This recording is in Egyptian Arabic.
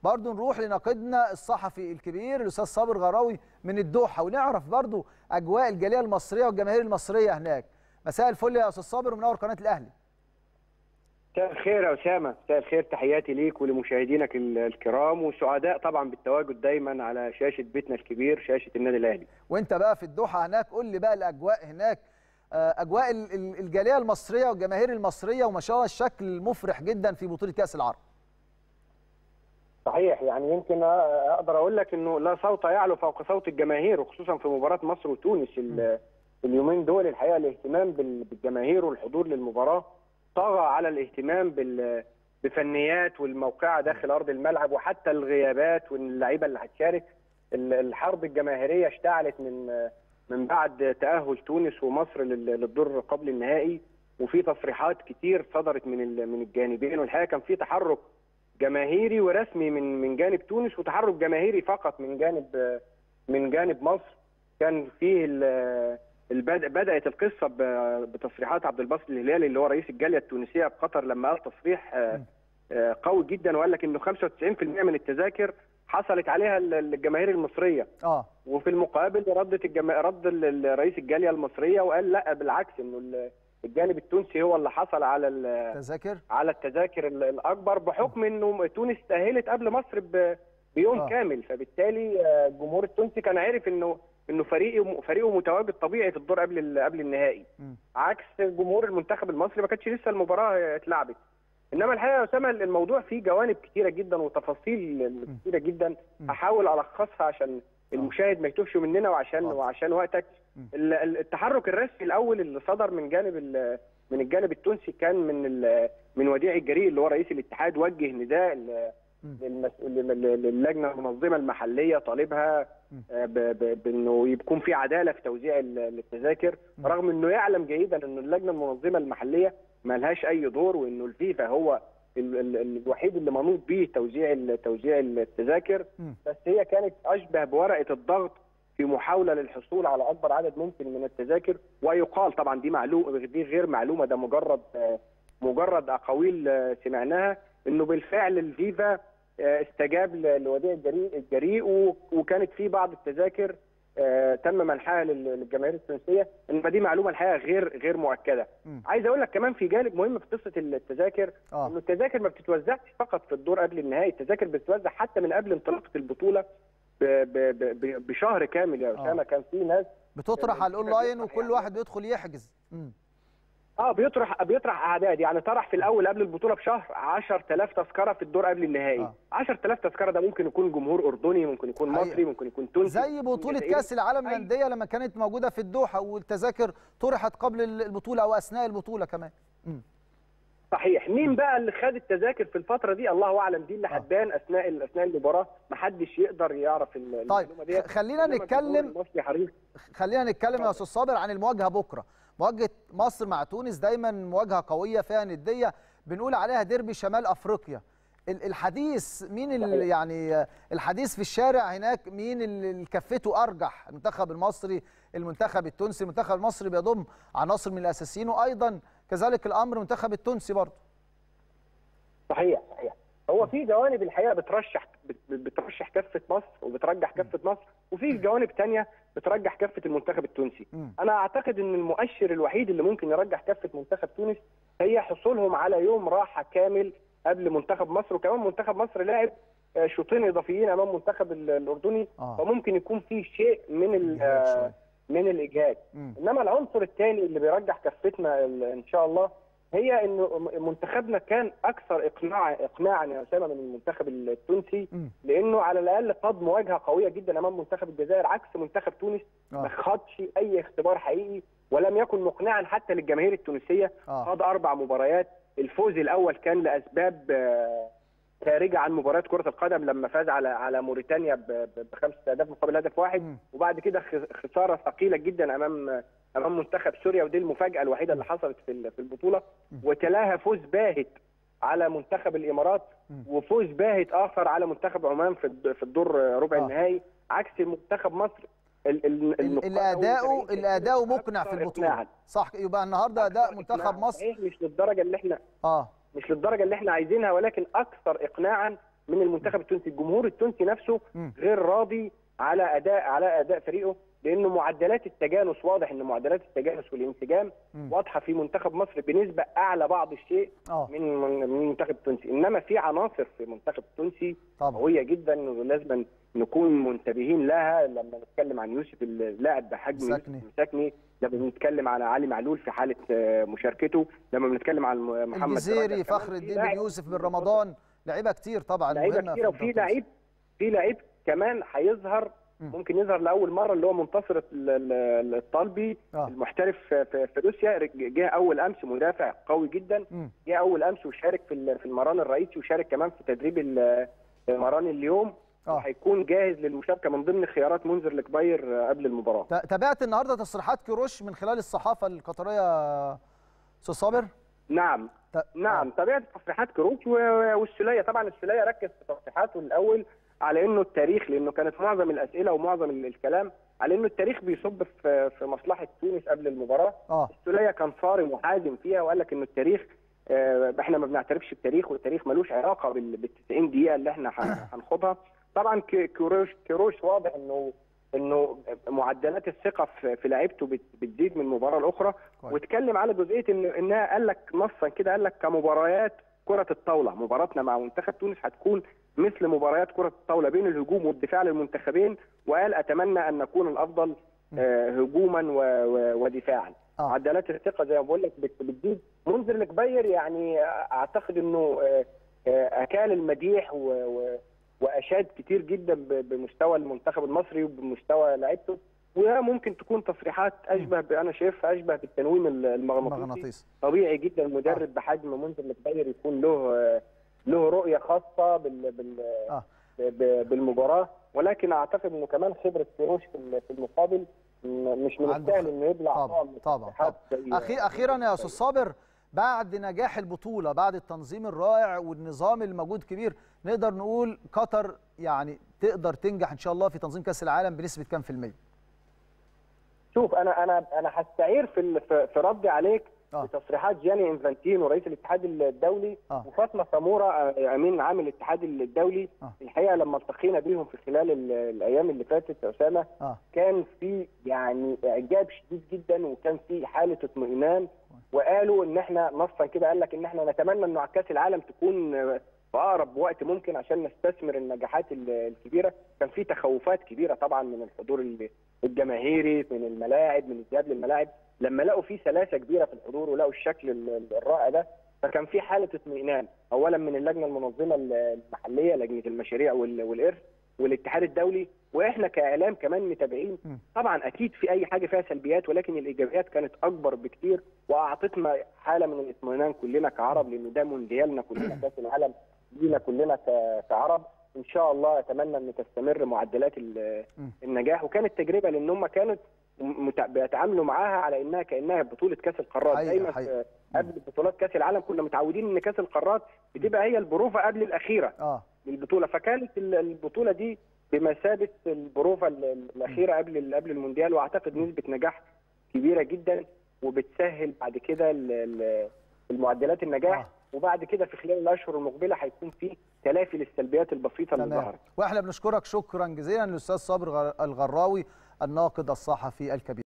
برضو نروح لناقدنا الصحفي الكبير الاستاذ صابر غراوي من الدوحه ونعرف برضو اجواء الجاليه المصريه والجماهير المصريه هناك مساء الفل يا استاذ صابر ومنور قناه الاهلي مساء الخير يا اسامه مساء الخير تحياتي ليك ولمشاهدينك الكرام وسعداء طبعا بالتواجد دايما على شاشه بيتنا الكبير شاشه النادي الاهلي وانت بقى في الدوحه هناك قول لي بقى الاجواء هناك اجواء الجاليه المصريه والجماهير المصريه وما شاء الله الشكل مفرح جدا في بطوله كاس العرب صحيح يعني يمكن اقدر اقول لك انه لا صوت يعلو فوق صوت الجماهير وخصوصا في مباراه مصر وتونس اليومين دول الحقيقه الاهتمام بالجماهير والحضور للمباراه طغى على الاهتمام بال بفنيات والموقعه داخل ارض الملعب وحتى الغيابات واللعيبه اللي هتشارك الحرب الجماهيريه اشتعلت من من بعد تاهل تونس ومصر للدور قبل النهائي وفي تصريحات كتير صدرت من من الجانبين والحقيقه كان في تحرك جماهيري ورسمي من من جانب تونس وتحرك جماهيري فقط من جانب من جانب مصر كان فيه بدات القصه بتصريحات عبد الباسط الهلالي اللي هو رئيس الجاليه التونسيه بقطر لما قال تصريح قوي جدا وقال لك انه 95% من التذاكر حصلت عليها الجماهير المصريه اه وفي المقابل ردت الجما... رد رئيس الجاليه المصريه وقال لا بالعكس انه الجانب التونسي هو اللي حصل على التذاكر على التذاكر الاكبر بحكم انه تونس تاهلت قبل مصر ب... بيوم آه. كامل فبالتالي الجمهور التونسي كان عارف انه انه فريقه فريقه متواجد طبيعي في الدور قبل قبل النهائي م. عكس جمهور المنتخب المصري ما كانتش لسه المباراه اتلعبت انما الحقيقه يا اسامه الموضوع فيه جوانب كتيره جدا وتفاصيل كتيره جدا احاول الخصها عشان المشاهد ما يتوهش مننا وعشان وعشان وقتك التحرك الرسمي الاول اللي صدر من جانب من الجانب التونسي كان من من وديع الجريء اللي هو رئيس الاتحاد وجه نداء للجنه المنظمه المحليه طالبها بانه يكون في عداله في توزيع التذاكر رغم انه يعلم جيدا ان اللجنه المنظمه المحليه ما لهاش اي دور وانه الفيفا هو الوحيد اللي منوط به توزيع توزيع التذاكر بس هي كانت اشبه بورقه الضغط في محاوله للحصول على اكبر عدد ممكن من التذاكر ويقال طبعا دي معلومه دي غير معلومه ده مجرد مجرد اقاويل سمعناها انه بالفعل الفيفا استجاب لوديع الجريء الجريء وكانت في بعض التذاكر تم منحها للجماهير التونسيه انما دي معلومه الحقيقه غير غير مؤكده. م. عايز اقول لك كمان في جانب مهم في قصه التذاكر آه. انه التذاكر ما بتتوزعش فقط في الدور قبل النهائي، التذاكر بتتوزع حتى من قبل انطلاقه البطوله ب ب ب بشهر كامل يا اسامه آه. كان في ناس بتطرح على الاونلاين وكل واحد بيدخل يحجز. م. اه بيطرح بيطرح اعداد يعني طرح في الاول قبل البطوله بشهر 10000 تذكره في الدور قبل النهائي آه. 10000 تذكره ده ممكن يكون جمهور اردني ممكن يكون مصري أيوة. ممكن يكون تونسي زي بطوله كاس العالم للانديه أيوة. لما كانت موجوده في الدوحه والتذاكر طرحت قبل البطوله او اثناء البطوله كمان م. صحيح مين بقى اللي خد التذاكر في الفتره دي الله اعلم دي اللي هتبان اثناء اثناء المباراه ما حدش يقدر يعرف طيب خلينا نتكلم خلينا نتكلم يا استاذ صابر عن المواجهه بكره مواجهه مصر مع تونس دايما مواجهه قويه فيها نديه بنقول عليها ديربي شمال افريقيا الحديث مين اللي يعني الحديث في الشارع هناك مين اللي كفته ارجح المنتخب المصري المنتخب التونسي المنتخب المصري بيضم عناصر من الاساسيين وايضا كذلك الامر المنتخب التونسي برضه صحيح صحيح هو في جوانب الحقيقه بترشح بترشح كفه مصر وبترجح كفه مصر وفي جوانب ثانيه بترجح كفه المنتخب التونسي م. انا اعتقد ان المؤشر الوحيد اللي ممكن يرجح كفه منتخب تونس هي حصولهم على يوم راحه كامل قبل منتخب مصر وكمان منتخب مصر لاعب شوطين اضافيين امام المنتخب الاردني آه. فممكن يكون في شيء من من الاجهاد انما العنصر الثاني اللي بيرجح كفتنا ان شاء الله هي انه منتخبنا كان اكثر اقناع اقناعا يا اسامه من المنتخب التونسي م. لانه على الاقل قاد مواجهه قويه جدا امام منتخب الجزائر عكس منتخب تونس آه. ما خاضش اي اختبار حقيقي ولم يكن مقنعا حتى للجماهير التونسيه آه. خاض اربع مباريات الفوز الاول كان لاسباب آه، خارجه عن مباراه كره القدم لما فاز على على موريتانيا ب- ب- بخمسه اهداف مقابل هدف واحد مم. وبعد كده خ- خساره ثقيله جدا امام امام منتخب سوريا ودي المفاجاه الوحيده اللي حصلت في ال- في البطوله وتلاها فوز باهت على منتخب الامارات مم. وفوز باهت اخر على منتخب عمان في الد- في الدور ربع آه. النهائي عكس منتخب مصر ال- ال- ال- النقاط الاداء والفريق الاداء مقنع في أكثر البطوله إقناعاً. صح يبقى النهارده اداء أكثر منتخب إقناعاً. مصر صحيح مش للدرجه اللي احنا اه مش للدرجه اللي احنا عايزينها ولكن اكثر اقناعا من المنتخب التونسي الجمهور التونسي نفسه مم. غير راضي على اداء على اداء فريقه لانه معدلات التجانس واضح ان معدلات التجانس والانسجام مم. واضحه في منتخب مصر بنسبه اعلى بعض الشيء اه من من من المنتخب التونسي انما في عناصر في المنتخب التونسي طبعا قويه جدا ولازم نكون منتبهين لها لما نتكلم عن يوسف اللاعب بحجم مساكني. يوسف مساكني لما بنتكلم على علي معلول في حاله آه، مشاركته لما بنتكلم عن محمد الجزيري رجب كمان فخر في الدين بن لاعب- يوسف بن رمضان لعيبه كتير طبعا لعيبه مهمة كتيره وفي المنتخب التونسي. لعيب في لعيب كمان هيظهر مم. ممكن يظهر لاول مره اللي هو منتصر ال- ال- الطالبي اه المحترف في, في, في روسيا جه اول امس مدافع قوي جدا مم. جه اول امس وشارك في ال- في المران الرئيسي وشارك كمان في تدريب ال- المران اليوم اه وهيكون جاهز للمشاركه من ضمن خيارات منذر الكبير قبل المباراه ت- تابعت النهارده تصريحات كيروش من خلال الصحافه القطريه استاذ صابر نعم ت- نعم تابعت تصريحات كروش و- والسوليه طبعا السوليه ركز في تصريحاته الاول على انه التاريخ لانه كانت معظم الاسئله ومعظم ال- الكلام على انه التاريخ بيصب في في مصلحه تونس قبل المباراه اه السوليه كان صارم وحازم فيها وقال لك انه التاريخ آه، احنا ما بنعترفش بالتاريخ والتاريخ ملوش علاقه بال بال 90 دقيقه اللي احنا هن- هنخوضها طبعا ك- كيروش كيروش واضح انه انه معدلات الثقه في في لعيبته بت- بتزيد من مباراه لاخرى كويس. واتكلم على جزئيه انه انها قال لك نصا كده قال لك كمباريات كره الطاوله مباراتنا مع منتخب تونس هتكون مثل مباريات كره الطاوله بين الهجوم والدفاع للمنتخبين وقال اتمنى ان نكون الافضل آه، هجوما و- و- ودفاعا اه معدلات الثقه زي ما بقول لك بت- بتزيد منذر الكبير يعني اعتقد انه آه، آه، اكال المديح و- و- واشاد كتير جدا ب- بمستوى المنتخب المصري وبمستوى لعيبته وممكن تكون تصريحات اشبه ب- انا شايفها اشبه بالتنويم ال- المغناطيسي مغناطيس طبيعي جدا مدرب بحجم منذر الكبير يكون له آه، له رؤيه خاصه بال بال اه ب- بالمباراه ولكن اعتقد انه كمان خبره كيروش في ال- في المقابل م- مش من عنده السهل خ- انه يبلع طبعا طعم طبعا تصريحات طبعا زي- أخي اخيرا يا استاذ صابر بعد نجاح البطوله بعد التنظيم الرائع والنظام الموجود كبير نقدر نقول قطر يعني تقدر تنجح ان شاء الله في تنظيم كاس العالم بنسبه كام في الميه شوف انا انا انا هستعير في ال- في في ردي عليك اه بتصريحات جاني انفانتينو رئيس الاتحاد الدولي اه وفاطمه سموره آه، امين عام الاتحاد الدولي آه. الحقيقه لما التقينا بيهم في خلال ال- الايام اللي فاتت يا اسامه اه كان في يعني اعجاب شديد جدا وكان في حاله اطمئنان وقالوا ان احنا نصا كده قال لك ان احنا نتمنى انه كاس العالم تكون آه، في اقرب وقت ممكن عشان نستثمر النجاحات ال- الكبيره كان في تخوفات كبيره طبعا من الحضور ال- الجماهيري من الملاعب من الذهاب للملاعب لما لقوا في سلاسه كبيره في الحضور ولقوا الشكل ال- ال- الرائع ده فكان في حاله اطمئنان اولا من اللجنه المنظمه ال- المحليه لجنه المشاريع وال- والارث والاتحاد الدولي واحنا كاعلام كمان متابعين م. طبعا اكيد في اي حاجه فيها سلبيات ولكن الايجابيات كانت اكبر بكتير واعطتنا حاله من الاطمئنان كلنا كعرب لان ده مونديالنا كلنا كاس العالم لينا كلنا ك- كعرب ان شاء الله اتمنى ان تستمر معدلات ال- م. النجاح وكانت تجربه لان هم كانت مت- بيتعاملوا معاها على انها كانها بطوله كاس القارات حقيقة، دايما حقيقة. في- قبل بطولات كاس العالم كنا متعودين ان كاس القارات بتبقى هي البروفه قبل الاخيره اه للبطوله فكانت ال- البطوله دي بمثابه البروفه ال- ال- الاخيره قبل ال- قبل المونديال واعتقد نسبه نجاح كبيره جدا وبتسهل بعد كده ال- ال- المعدلات النجاح آه. وبعد كده في خلال الاشهر المقبله هيكون في تلافي للسلبيات البسيطه اللي تمام ظهرت واحنا بنشكرك شكرا جزيلا للاستاذ صابر غر- الغراوي الناقد الصحفي الكبير